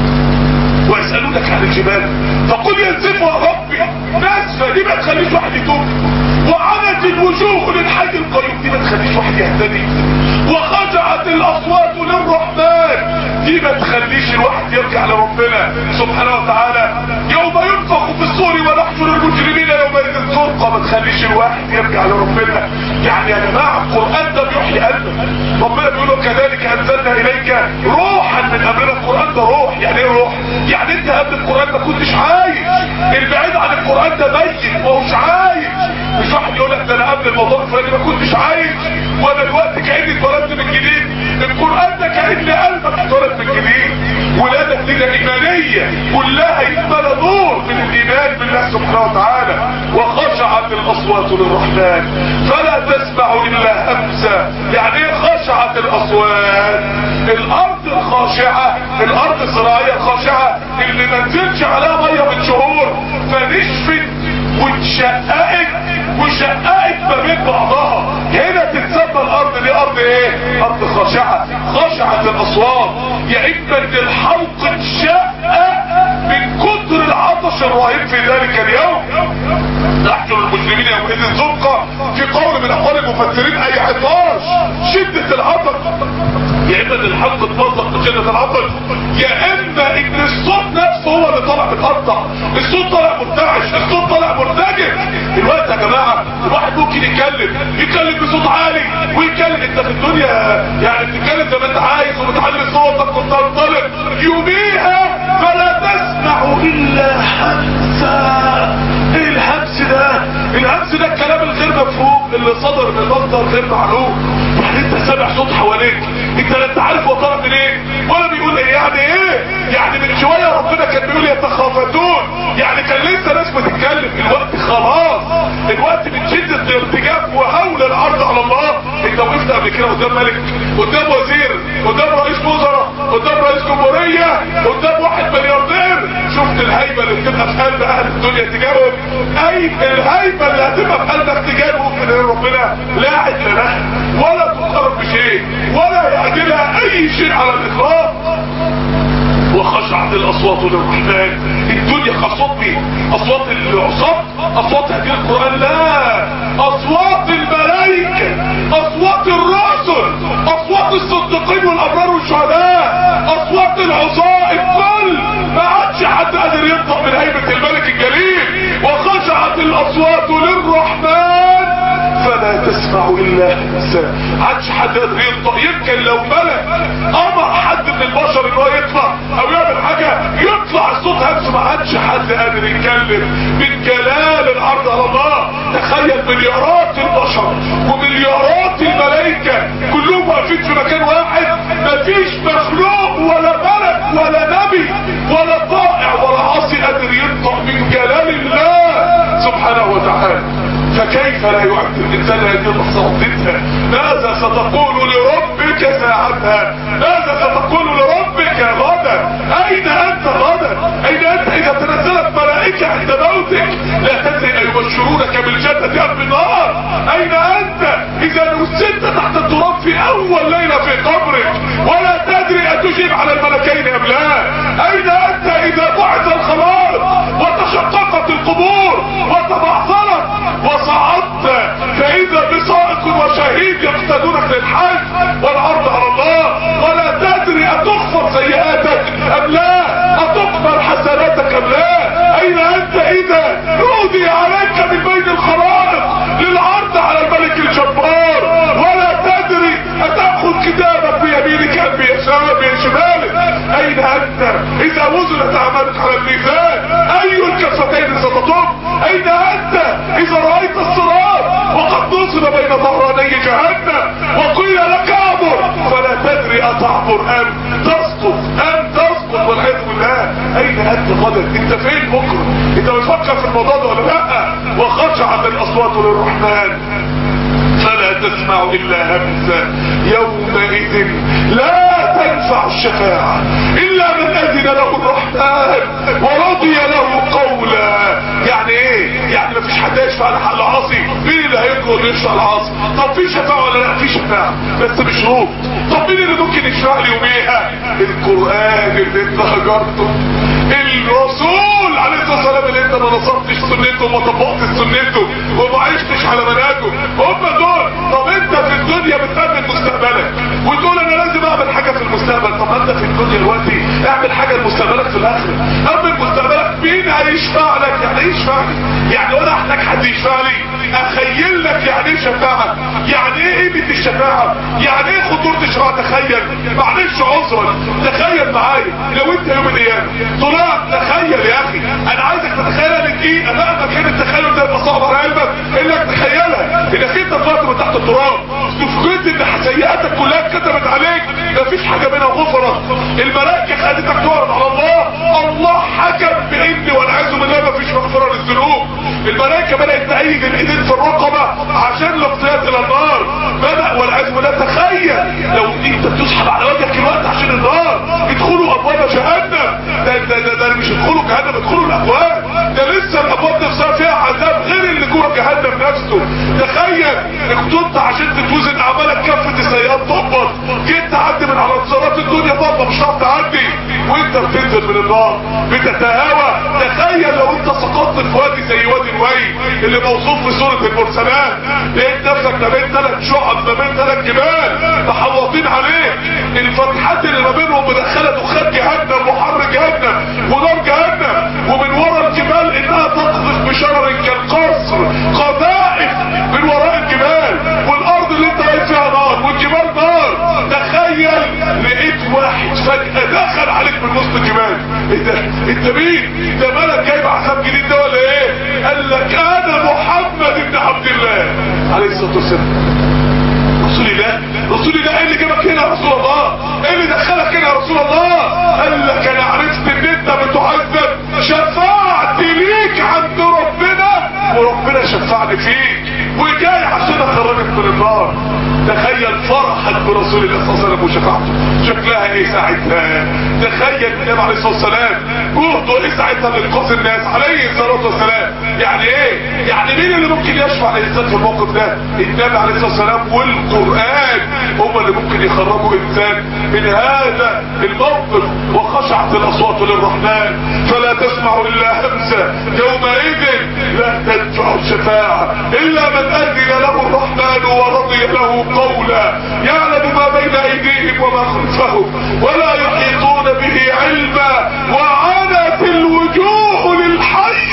ويسألونك عن الجبال فقل ينزفها ربي ناسفة دي ما تخليش واحد يتوب وعنت الوجوه للحي القيوم دي ما تخليش واحد يهتدي وخشعت الاصوات للرحمن دي ما تخليش الواحد يرجع لربنا سبحانه وتعالى يوم ينفخ في الصور ونحشر المجرمين يومئذ زرقا ما تخليش الواحد يرجع لربنا يعني يا جماعه القران ده بيحيي قلبك ربنا بيقول كذلك انزلنا اليك روحا من امرنا القران ده روح يعني ايه روح يعني انت قبل القران ما كنتش عايش البعيد عن القران ده ميت ما هوش عايش مش واحد يقول لك ده انا قبل الموضوع الفلاني ما كنتش عايش وانا دلوقتي كاني اتولدت من جديد القران ده كان قلبك اتولد من جديد ولادك لنا ايمانيه كلها يتملى نور من الايمان بالله سبحانه وتعالى وخشعت الاصوات للرحمن فلا تسمع الا همسا يعني ايه خشعت الاصوات الارض الخاشعه الارض الزراعيه الخاشعه اللي ما نزلش عليها ميه من شهور فنشفت واتشققت وشققت ما بين بعضها هنا تتسمى الارض دي ارض ايه ارض خاشعه خشعت الاصوات يا اما ان الحلق اتشقق من كتر العطش الرهيب في ذلك اليوم نحشر المسلمين يومئذ زرقا في قول من اقوال المفسرين اي عطاش شده العطش يا اما ان الحلق اتمزق من شده العطش يا اما ان الصوت نفسه هو اللي طالع متقطع الصوت طالع مرتعش الصوت طالع مرتجف دلوقتي يا جماعه الواحد ممكن يتكلم يتكلم بصوت عالي ويتكلم انت في الدنيا يعني بتتكلم زي ما انت عايز وبتعلي صوتك وبتنطلق يوميها فلا تسمع الا همسا ايه الهمس ده الهمس ده الكلام الغير مفهوم اللي صدر من مصدر غير معلوم يعني انت سامع صوت حواليك انت لا انت عارف هو طالع منين ولا بيقول ايه يعني ايه يعني من شويه ربنا كان بيقول يتخافتون يعني كان لسه ناس بتتكلم الوقت خلاص الوقت من شده الارتجاف وهول العرض على الله انت وقفت قبل كده قدام ملك قدام وزير قدام رئيس وزراء قدام رئيس جمهوريه قدام واحد ملياردير شفت الهيبه اللي بتبقى في قلب اهل الدنيا تجاههم اي الهيبه اللي هتبقى في قلبك تجاههم من ربنا لا عدل لها ولا تقرب بشيء ولا يعدلها اي شيء على الاطلاق وخشعت الاصوات للرحمن الدنيا اصوات مين اصوات العصاة اصوات هدي القرآن لا اصوات الملائكة اصوات الرسل اصوات الصديقين والابرار والشهداء اصوات العصاة الكل ما عادش حد قادر ينطق من هيبة الملك الجليل وخشعت الاصوات للرحمن فلا تسمع الا همسا عادش حد قادر ينطق يمكن لو ملك امر حد من البشر ان هو يطلع او يعمل حاجة يطلع الصوت همس ما عادش حد قادر يتكلم من جلال العرض على الله تخيل مليارات البشر ومليارات الملائكة كلهم واقفين في مكان واحد مفيش مخلوق ولا ملك ولا نبي ولا طائع ولا عاصي قادر ينطق من جلال الله سبحانه وتعالى فكيف لا يعد الانسان هذه اللحظه وقتها ماذا ستقول لربك ساعتها ماذا ستقول لربك غدا اين انت غدا اين انت اذا تنزلت ملائكه عند موتك لا تدري ايبشرونك بالجنه ام بالنار اين انت اذا نسيت تحت التراب في اول ليله في قبرك ولا تدري اتجيب على الملكين ام لا اين انت اذا بعث الخلائق وتشققت القبور وتبعثرت وصعدت فاذا بسائق وشهيد يقتدونك للحج والعرض على الله ولا تدري اتغفر سيئاتك ام لا اتقبل حسناتك ام لا اين انت اذا نودي عليك من بين الخلائق للعرض على الملك الجبار ولا تدري اتاخذ كتابك بيمينك ام بشمالك اين انت اذا وزنت اعمالك على الميزان اي الكفتين ستطب اين انت اذا رأيت الصراط وقد نصب بين ظهراني جهنم وقيل لك اعبر فلا تدري اتعبر ام تسقط ام تسقط والعياذ بالله اين انت غدا انت فين بكره انت بتفكر في الموضوع ده ولا لا وخشعت الاصوات للرحمن فلا تسمع الا همسا يومئذ لا تنفع الشفاعة الا من اذن له الرحمن ورضي له قولا يعني ايه يعني مفيش حد يشفع لحق العاصي مين اللي هيجرؤ يشفع العاصي طب في شفاعة ولا لا في شفاعة بس بشروط طب مين اللي ممكن يشفع لي يوميها القرآن اللي انت هجرته الرسول عليه الصلاة والسلام اللي انت ما نصرتش سنته وما طبقتش سنته وما عشتش على منهجه هم دول طب انت في الدنيا بتأمن مستقبلك وتقول انا لازم اعمل حاجة في المستقبل طب انت في الدنيا دلوقتي اعمل حاجة لمستقبلك في الاخرة امن مستقبلك مين هيشفع لك يعني ايه يشفع لي يعني وانا احتاج حد يشفع لي اخيل لك يعني ايه شفاعة يعني ايه قيمة الشفاعة يعني ايه خطورة الشفاعة تخيل معلش عذرا تخيل معايا لو انت يوم القيامة طلعت تخيل يا اخي انا عايزك تتخيلها لدقيقة مهما كان التخيل ده يبقى صعب على قلبك انك تخيلها انك انت طلعت من تحت التراب تفقد ان سيئاتك كلها اتكتبت عليك مفيش حاجة منها غفرت الملائكة خدتك تعرض على الله الله حكم بان والعياذ بالله مفيش مغفرة للذنوب الملائكة بدأت تأيد الايدين في الرقبة عشان الاقتياد الى النار بدأ والعياذ بالله تخيل لو انت بتسحب على وجهك الوقت عشان النار ادخلوا ابواب جهنم ده ده ده, ده مش ادخلوا جهنم ادخلوا الابواب ده لسه الابواب نفسها فيها عذاب غير اللي جوه جهنم نفسه تخيل اخترت عشان تتوزن اعمالك كفة السيئات تقبض جيت تعدي من على انتصارات الدنيا ضبط مش هتعرف تعدي وانت بتنزل من النار بتتهاوى تخيل لو انت سقطت في وادي زي وادي الوي اللي موصوف في سورة المرسلات لقيت نفسك ما بين ثلاث شعب ما بين ثلاث جبال محوطين عليك الفتحات اللي ما بينهم مدخله دخان جهنم وحر جهنم ونار جهنم ومن ورا الجبال انها تقذف بشرر كالقصر قذائف من وراء الجبال والارض اللي انت قاعد فيها نار والجبال نار تخيل لقيت واحد فجأة دخل عليك من وسط الجبال ايه ده انت مين ده مالك جايب عذاب جديد ده ولا ايه قال لك انا محمد بن عبد الله عليه الصلاة والسلام رسول الله رسول الله ايه اللي جابك هنا يا رسول الله ايه اللي دخلك هنا يا رسول الله قال لك انا عرفت ان انت بتعذب شفعت ليك عند ربنا وربنا شفعني فيك وجاي عشان اخرجك من النار تخيل فرحك برسول الله صلى الله عليه وسلم وشفاعته شكلها ايه ساعتها تخيل النبي عليه الصلاه والسلام جهده ايه ساعتها لانقاذ الناس عليه الصلاه والسلام يعني ايه يعني مين اللي ممكن يشفع للانسان في الموقف ده النبي عليه الصلاه والسلام والقران هم اللي ممكن يخرجوا انسان من هذا الموقف وخشعت الاصوات للرحمن فلا تسمع الا همسه يومئذ لا تنفع الشفاعه الا من اذن له الرحمن ورضي له قولا يعلم ما بين ايديهم وما خلفهم ولا يحيطون به علما وعنت الوجوه للحي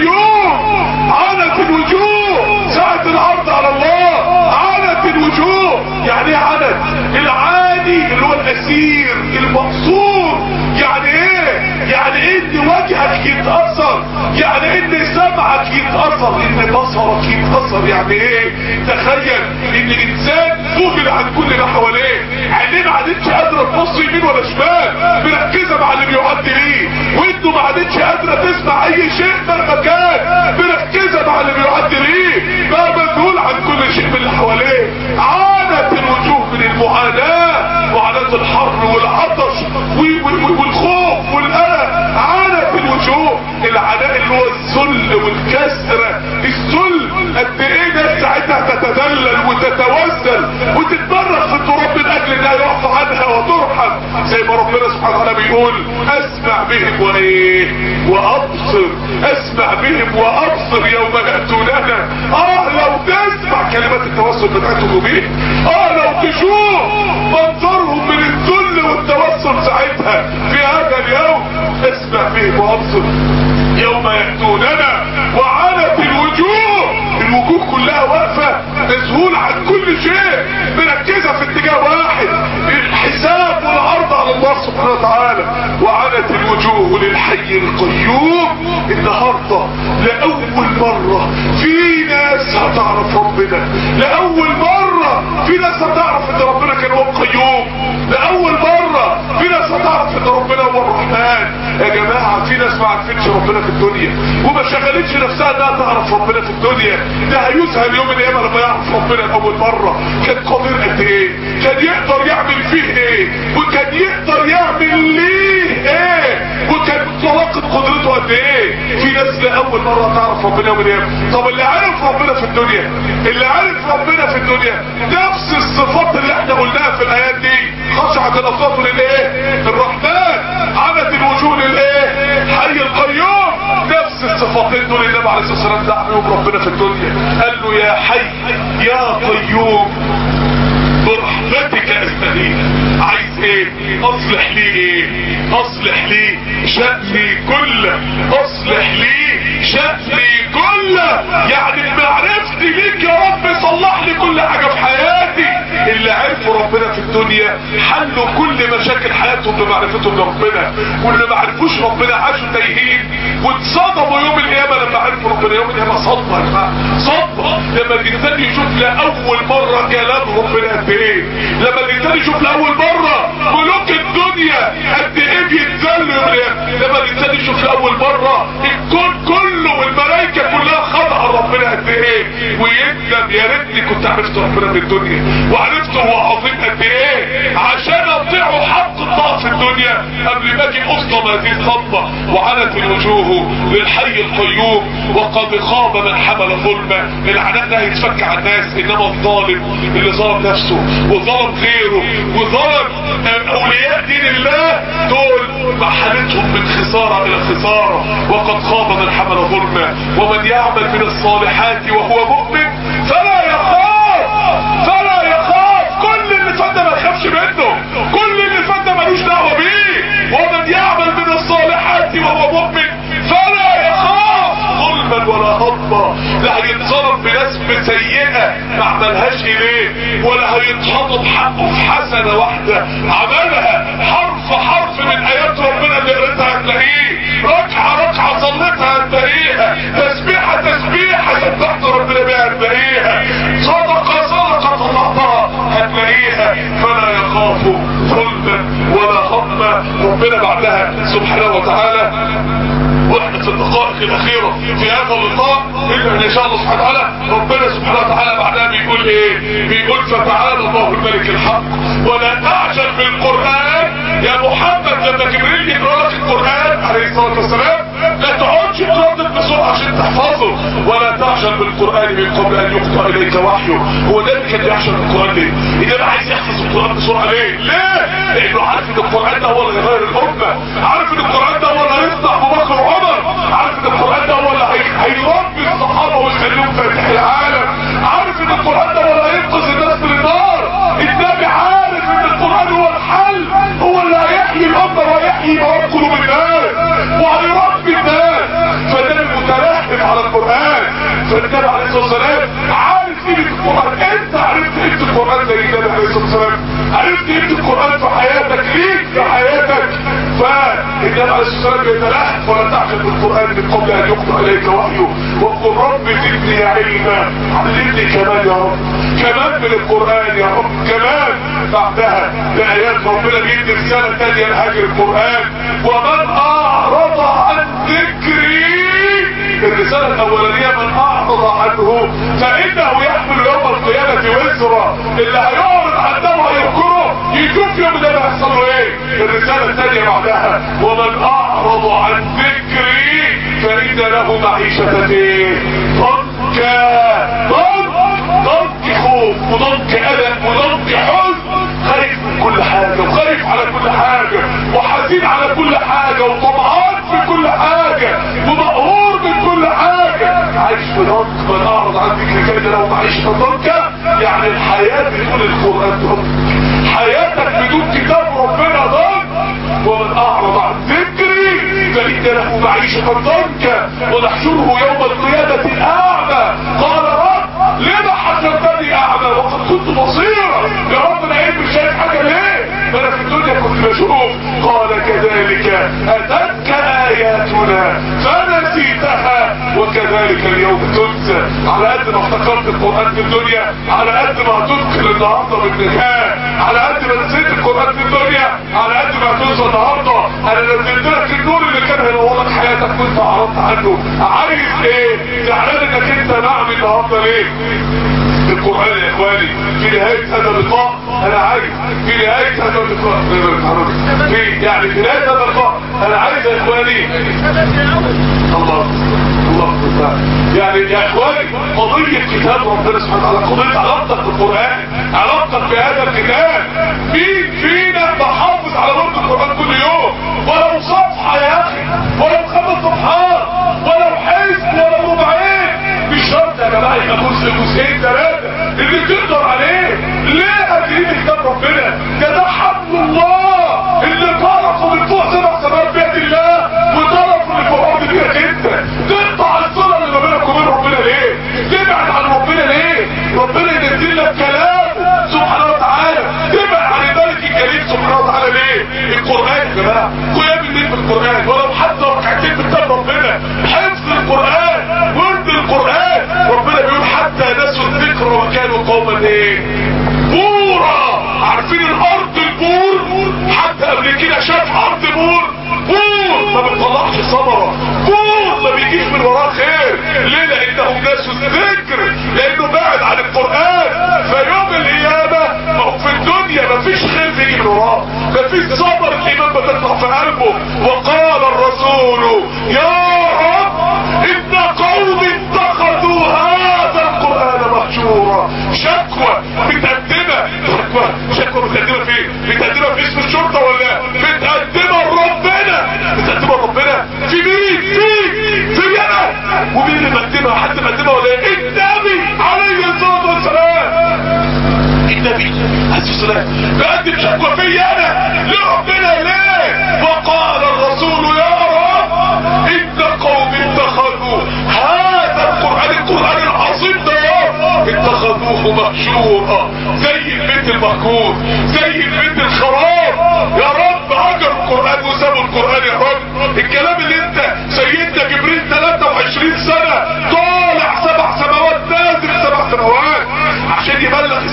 القيوم عنت الوجوه ساعة العرض على الله عنت الوجوه يعني ايه عنت العادي اللي هو الاسير المقصور يعني ايه يعني ان وجهك يتأثر يعني ان سمعك يتأثر ان بصرك يتأثر يعني ايه تخيل ان انسان فوجل عن كل ما حواليه عينيه ما عادتش قادرة تبص يمين ولا شمال مركزة مع اللي بيعدي ليه وانتوا ما عادتش قادرة تسمع اي شيء مهما كان مركزة مع اللي بيعدي ليه بقى مذهول عن كل شيء من اللي حواليه عانت الوجوه من المعاناة معاناة الحر والعطش والخوف والقلق عانت الوجوه العناء اللي هو الذل والكسرة الذل قد ايه ناس ساعتها تتذلل وتتوسل وتتبرك في التراب من اجل انها يعفى عنها وترحم زي ما ربنا سبحانه وتعالى بيقول اسمع بهم وايه وابصر اسمع بهم وابصر يوم ياتوننا اه لو تسمع كلمات التوسل بتاعتهم بيه اه لو تشوف منظرهم من الذل والتوسل ساعتها في هذا اليوم اسمع بهم وابصر يوم يأتوننا وعنت الوجوه الوجوه كلها واقفة مسهول عن كل شيء مركزة في اتجاه واحد الحساب والعرض على الله سبحانه وتعالى وعنت الوجوه للحي القيوم النهاردة لأول مرة في ناس هتعرف ربنا لأول مرة في ناس هتعرف ان ربنا كان هو القيوم لأول مرة في ناس هتعرف ان ربنا هو الرحمن يا جماعة في ناس ما عرفتش ربنا في الدنيا وما شغلتش نفسها انها تعرف ربنا في الدنيا ده هيسهل يوم القيامة لما يعرف ربنا لأول مرة كان قدير قد ايه كان يقدر يعمل فيه ايه وكان يقدر يعمل ليه ايه وكان طلاقة قدرته قد ايه في ناس لأول مرة تعرف ربنا يوم القيامة طب اللي عرف ربنا في الدنيا اللي عرف ربنا في الدنيا نفس الصفات اللي احنا قلناها في الايات دي خشعت الاصوات للايه الرحمن عمت الوجوه للايه حي القيوم نفس الصفاتين دول النبي عليه الصلاه والسلام دعا بيهم ربنا في الدنيا قال له يا حي يا قيوم برحمتك استغيث عايز ايه اصلح لي ايه اصلح لي شأني كله اصلح لي شأني كله يعني بمعرفتي ليك يا رب صلح لي كل حاجة في حياتي اللي عرفوا ربنا في الدنيا حلوا كل مشاكل حياتهم بمعرفتهم لربنا واللي ما عرفوش ربنا عاشوا تايهين واتصدموا يوم القيامة لما عرفوا ربنا يوم القيامة صدمة يا جماعة صدمة لما الانسان يشوف لأول مرة كلام ربنا قد ايه لما الانسان يشوف لأول مرة ملوك الدنيا قد ايه بيتذلوا يوم القيامة لما الانسان يشوف لأول مرة الكون كله والملائكة كلها خضع ربنا قد ايه ويندم يا ريتني كنت عرفت ربنا في الدنيا وعرفت هو عظيم قد ايه عشان اطيعه حق الطاعة في الدنيا قبل ما اجي اصدم هذه الصدمة وعنت الوجوه للحي القيوم وقد خاب من حمل ظلمه العناء ده هيتفك عن الناس انما الظالم اللي ظلم نفسه وظلم غيره وظلم اولياء دين الله دول محلتهم من خسارة الى خسارة وقد خاب من حمل ظلمه ومن يعمل من الصالحات وهو مؤمن فلا يخاف فلا يخاف كل اللي فات ما يخافش منه كل اللي فات ملوش دعوه بيه ومن يعمل من الصالحات وهو مؤمن فلا يخاف ظلما ولا هضما لا هيتظلم بنسبة سيئة ما عملهاش اليه ولا هيتحطم حقه في حسنة واحدة عملها حرف حرف من ايات ربنا اللي قريتها هتلاقيه ركعة ركعة صليتها هتلاقيها تسبيحة تسبيحة سبحت ربنا بيها هتلاقيها صدقة صدقة طلعتها هتلاقيها فلا يخاف ظلما ولا هضما ربنا بعدها سبحانه وتعالى واحنا في الدقائق الاخيرة في هذا اللقاء الا ان شاء الله سبحانه وتعالى ربنا سبحانه وتعالى بعدها بيقول ايه بيقول فتعالى الله الملك الحق ولا تعجل بالقرآن يا محمد لما جبريل يقرأ لك القرآن عليه الصلاة والسلام لا تقعدش تردد بسرعة عشان تحفظه ولا تعجل بالقرآن من قبل ان يقطع اليك وحيه هو ده اللي كان بيعجل بالقرآن ليه؟ اذا عايز يحفظ القرآن بسرعة ليه؟ ليه؟ لانه عارف ان القرآن ده هو اللي هيغير الامة عارف ان القرآن ده هو اللي هيصنع ابو بكر وعمر عارف ان القرآن ده هو اللي هيربي الصحابة ويخليهم فاتح العالم عارف ان القرآن ده هو اللي هينقذ الناس من النار النبي عارف ان القرآن هو الحل هو اللي هيحيي الامة وهيحيي مواد قلوب الناس وهيربي الناس فده المتلهف على القرآن فالنبي عليه الصلاة والسلام عارف قيمة القرآن انت عرفت قيمة القرآن زي النبي عليه الصلاة والسلام عرفت قيمة القرآن في حياتك ليك في حياتك ف النبي عليه الصلاه والسلام بيتلهف ولا تعجب بالقران من قبل ان يقرا اليك وحيه وقل رب زدني علما علمني كمان يا رب كمان من القران يا رب كمان بعدها بايات ربنا بيدي رساله ثانيه لهاجر القران ومن اعرض عن ذكري الرسالة الأولانية من أعرض عنه فإنه يحمل يوم القيامة وزرا اللي هيعرض عنه ويذكره يشوف يوم ده بيحصل له ايه الرسالة الثانية بعدها ومن أعرض عن ذكري فإن له معيشة ايه ضنكا ضنك ضنك خوف وضنك ألم وضنك حزن خايف من كل حاجة وخايف على كل حاجة وحزين على كل حاجة وطمعان في كل حاجة ومقهور من كل حاجة عايش في ضنك من اعرض عن ذكر كده لو معيش في ضنك يعني الحياة بدون القرآن ضنك حياتك بدون كتاب ربنا ضنك ومن اعرض عن ذكري فإن له معيشة ضنكا ونحشره يوم القيامة اعمى قال رب لما حشرتني اعمى وقد كنت بصيرا يا رب انا ايه مش شايف حاجة ليه ما انا في الدنيا كنت بشوف قال كذلك اتتك اياتنا فنسيتها وكذلك اليوم تنسى على قد ما افتكرت القرآن في الدنيا على قد ما هتدخل النهارده بالنهاية على قد ما نسيت القرآن في الدنيا على قد ما هتوصل النهارده انا نزلت لك النور اللي كان هينور لك حياتك وانت عرضت عنه عايز ايه زعلان انك انت نعم النهارده ليه القرآن يا اخواني في نهاية هذا اللقاء انا عايز في نهاية هذا اللقاء في يعني في نهاية هذا اللقاء انا عايز يا اخواني الله الله يعني يا اخواني قضية كتاب ربنا سبحانه وتعالى قضية علاقتك بالقرآن علاقتك بهذا الكتاب مين فينا بحافظ على ورد القرآن كل يوم ولو صفحة يا اخي ولو خمس صفحات ولو حزب ولو ربعين مش شرط يا جماعة يبقى جزء جزئين ثلاثة اللي تقدر عليه ليه اجري كتاب ربنا ده ده حبل الله اللي طرفه من فوق سبع سماوات بيد الله وطرفه من فوق ارض بيدك انت تقطع الصلة اللي ما بينك وبين ربنا ليه تبعد عن ربنا ليه ربنا ينزل لك كلامه سبحانه وتعالى تبعد عن الملك الكريم سبحانه وتعالى ليه القرآن يا جماعة قيام الليل بالقرآن ولو حتى ركعتين بكتاب ربنا حفظ القرآن ورد القرآن ربنا بيقول حتى نسوا الذكر وكانوا قوما ايه بورا عارفين الارض البور حتى قبل كده شاف ارض بور بور ما بتطلعش ثمره بور ما بيجيش من وراه خير ليه لانهم ناسوا الذكر لانه بعد عن القران فيوم القيامه ما هو في الدنيا ما فيش خير بيجي من وراه ما فيش ثمر الايمان بتطلع في قلبه وقال الرسول يا رب ان قوم اتخذوا هذا القران مهجورا شكوى متقدمه شكوى شكوى متقدمه فين متقدمه في اسم الشرطه ولا متقدمه لربنا متقدمه لربنا في مين فيك في انا ومين اللي مقدمها حد مقدمها ولا ايه النبي عليه الصلاه والسلام النبي عليه الصلاه والسلام بقدم شكوى في انا لربنا ليه وقال الرسول يا رب ان قوم اتخذوا هذا القران القران العظيم ده اتخذوه مهجورا زي البيت المهجور زي البيت الخراب يا رب هجر القران وسابوا القران يا رب الكلام اللي انت سيدنا جبريل 23 سنه طالع سبع سماوات نازل سبع سماوات عشان يبلغ ال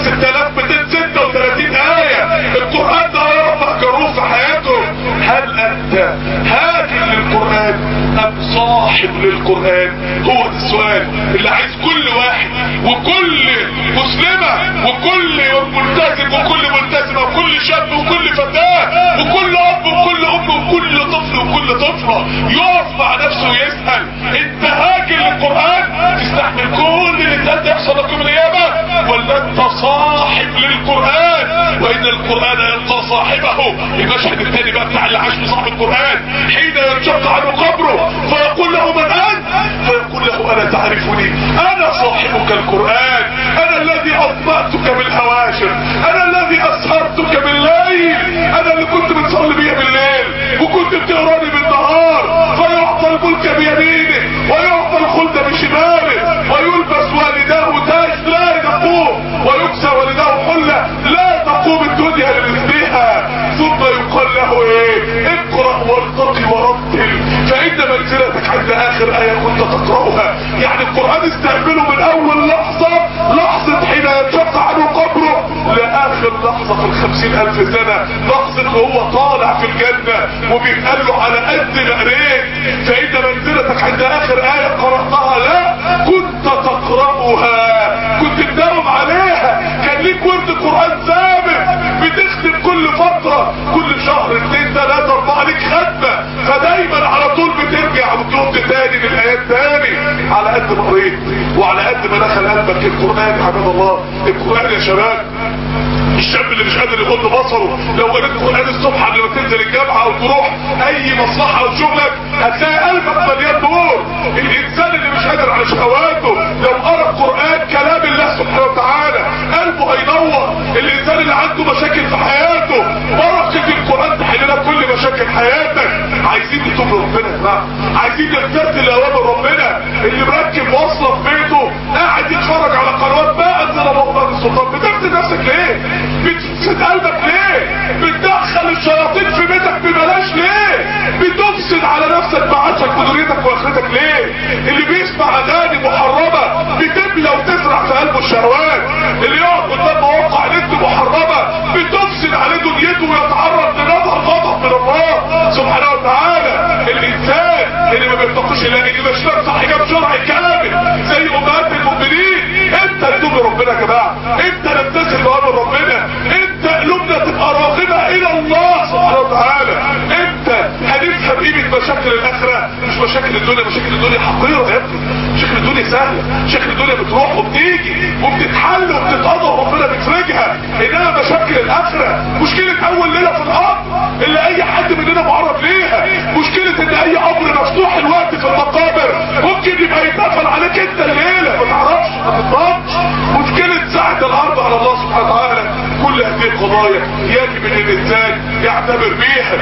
6236 ايه القران ده يا رب هجروه في حياتهم هل انت هاجر للقران ام صاحب للقران هو ده السؤال اللي عايز كل واحد وكل مسلمة وكل ملتزم وكل ملتزمة وكل شاب وكل فتاة وكل اب وكل ام وكل طفل وكل طفلة يقف مع نفسه ويسأل انت هاجر للقرآن تستحمل كل اللي انت يحصل لك من القيامة ولا انت صاحب للقرآن وان القرآن يلقى صاحبه المشهد الثاني بقى بتاع اللي عاش بصاحب القرآن حين ينشق عنه قبره فيقول له من انت فيقول له انا تعرفني انا صاحبك القرآن انا الذي اطمأتك بالهواشر انا الذي اسهرتك بالليل انا اللي كنت بتصلي بيا بالليل وكنت بتقراني بالنهار فيعطى الملك بيمينه ويعطى الخلد بشماله ويلبس والداه تاج لا ينقوه ويكسى والداه حلة لا تقوم الدنيا لمثلها ثم يقال له ايه اقرأ وارتقي فإن منزلتك عند آخر آية كنت تقرأها يعني القرآن استقبله من أول لحظة لحظة حين ينشق عنه قبره لآخر لحظة في الخمسين ألف سنة لحظة وهو طالع في الجنة وبيتقال له على قد ما قريت فإن منزلتك عند آخر آية قرأتها لا كنت تقرأها كنت تداوم عليها كان ليك ورد قرآن ثابت بتختم كل فترة كل شهر اثنين ثلاثة اربعة ليك ختمة فدايما على طول بترجع وترد تاني للآيات تاني على قد ما قريت وعلى قد ما دخل قلبك القرآن يا حبيب الله القرآن يا شباب الشاب اللي مش قادر يغض بصره لو قريت قرآن الصبح قبل ما تنزل الجامعة او تروح اي مصلحة او شغلك هتلاقي قلبك مليان نور الانسان اللي مش قادر على شهواته لو قرأ قرآن كلام الله سبحانه وتعالى قلبه هينور الانسان اللي عنده مشاكل في حياته بركة القرآن تحل لك كل مشاكل حياتك عايزين نتوب لربنا يا جماعه عايزين نمتثل لاوامر ربنا اللي مركب واصله في بيته قاعد يتفرج على قنوات ما انزل الله السلطان بتفتي نفسك ليه بتفسد قلبك ليه بتدخل الشياطين في بيتك ببلاش ليه بتفسد على نفسك معاشك ودنيتك واخرتك ليه اللي بيسمع اغاني محرمه بتملى وتزرع في قلبه الشهوات اللي يقعد قدام مواقع نت محرمه بتفسد عليه دنيته ويتعرض لنظر غضب من الله سبحانه وتعالى الانسان اللي ما بيتقيش الله اللي مش لابس حجاب شرعي كامل زي امهات المؤمنين انت تتوب ربنا يا جماعه انت نمتثل بامر ربنا انت قلوبنا تبقى راغبه الى الله سبحانه وتعالى انت هنفهم قيمه مشاكل الاخره مش مشاكل الدنيا مشاكل الدنيا حقيره يا ابني مشاكل الدنيا سهله مشاكل الدنيا بتروح وبتيجي وبتتحل وبتتقضى وربنا بيفرجها انما مشاكل الاخره مشكله اول ليله في الارض اللي اي حد مننا معرض ليها مشكله ان اي قبر مفتوح الوقت في المقابر ممكن يبقى يتقفل عليك انت الليله ما تعرفش ما تضمنش مشكله ساعه الارض على الله سبحانه وتعالى كل هذه القضايا يجب ان الانسان يعتبر بيها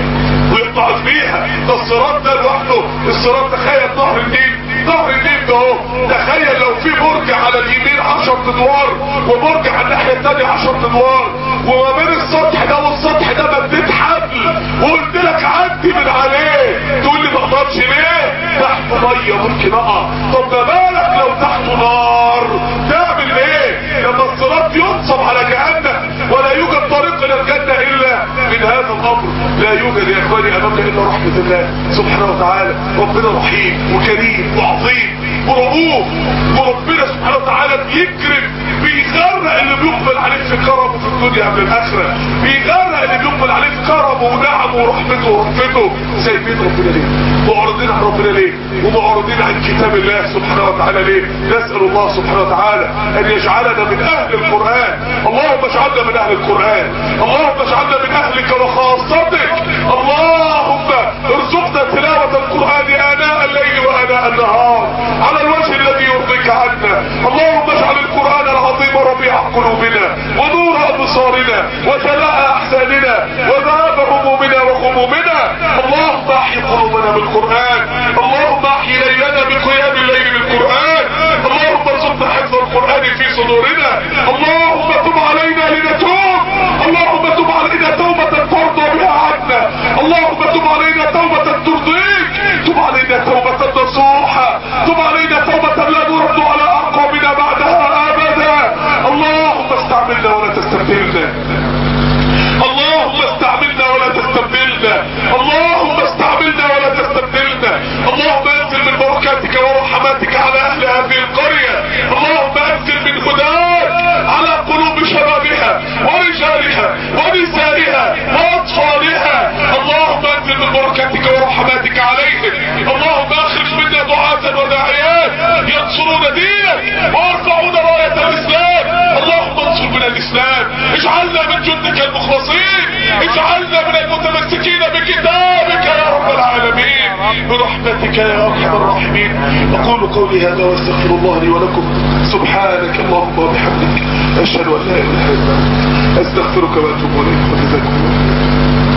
ويتعظ بيها ده الصراط ده لوحده الصراط تخيل نهر النيل نهر النيل ده اهو تخيل لو في برج على اليمين 10 ادوار وبرج على الناحيه الثانيه 10 ادوار وما بين السطح ده والسطح ده مديت حبل وقلت لك عدي من عليه تقول لي ما اقدرش ليه تحته ميه ممكن اقع طب ما بالك لو تحته نار تعمل ايه لما الصراط ينصب على جهنم ولا يوجد طريق الى الجنه الا من هذا الامر لا يوجد يا اخواني امامنا الا رحمه الله سبحانه وتعالى ربنا رحيم وكريم وعظيم ورؤوف وربنا سبحانه وتعالى بيكرم بيغرق اللي بيقبل عليه في كرمه في الدنيا قبل الاخره بيغرق اللي بيقبل عليه في كرمه ونعمه ورحمته ورحمته سايبين ربنا ليه معرضين عن ربنا ليه ومعرضين عن كتاب الله سبحانه وتعالى ليه نسال الله سبحانه وتعالى ان يجعلنا من اهل القران اللهم اجعلنا من اهل القران اللهم اجعلنا من اهلك وخاصتك اللهم ارزقنا تلاوه القران اناء الليل واناء النهار على الوجه الذي يرضيك عنا اللهم اجعل القرآن العظيم ربيع قلوبنا ونور أبصارنا وجلاء أحزاننا وذهاب همومنا وغمومنا اللهم احي قلوبنا بالقرآن اللهم احي ليلنا بقيام الليل بالقرآن اللهم ارزقنا حفظ القرآن في صدورنا اللهم تب علينا لنتوب اللهم تب علينا توبة ترضى بها عنا اللهم تب علينا توبة ترضيك تب علينا توبة نصوحة تب علينا توبة لا نرد على أعقابنا بعدها أبدا اللهم استعملنا ولا تستبدلنا اللهم استعملنا ولا تستبدلنا اللهم استعملنا ولا تستبدلنا اللهم انزل من بركاتك ورحماتك على اهل هذه القرية اللهم انزل من هداك على قلوب شبابها ورجالها ونسائها واطفالها اللهم انزل من بركاتك ورحماتك عليهم اللهم اخرج منا دعاة وداعيات ينصرون دينك ويرفعون راية الاسلام اللهم انصر من الاسلام اجعلنا من جندك المخلصين اجعلنا من المتمسكين بكتابك يا رب العالمين برحمتك يا ارحم الراحمين اقول قولي هذا واستغفر الله لي ولكم سبحانك اللهم وبحمدك اشهد ان لا اله الا انت استغفرك واتوب اليك وجزاكم الله